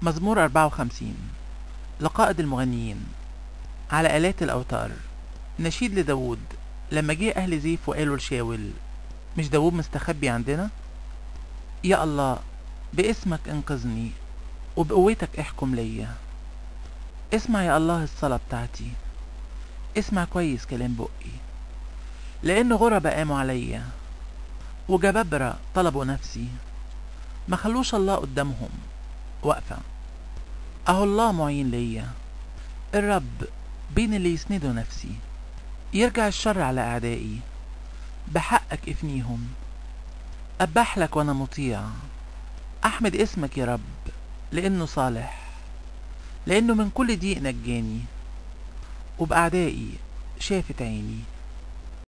مزمور 54 لقائد المغنيين على آلات الأوتار نشيد لداود لما جه أهل زيف وقالوا لشاول مش داود مستخبي عندنا يا الله باسمك انقذني وبقوتك احكم ليا اسمع يا الله الصلاة بتاعتي اسمع كويس كلام بقي لأن غربة قاموا عليا وجبابرة طلبوا نفسي ما خلوش الله قدامهم واقفة أهو الله معين ليا الرب بين اللي يسندوا نفسي يرجع الشر على أعدائي بحقك افنيهم أبح لك وأنا مطيع أحمد اسمك يا رب لأنه صالح لأنه من كل ضيق نجاني وبأعدائي شافت عيني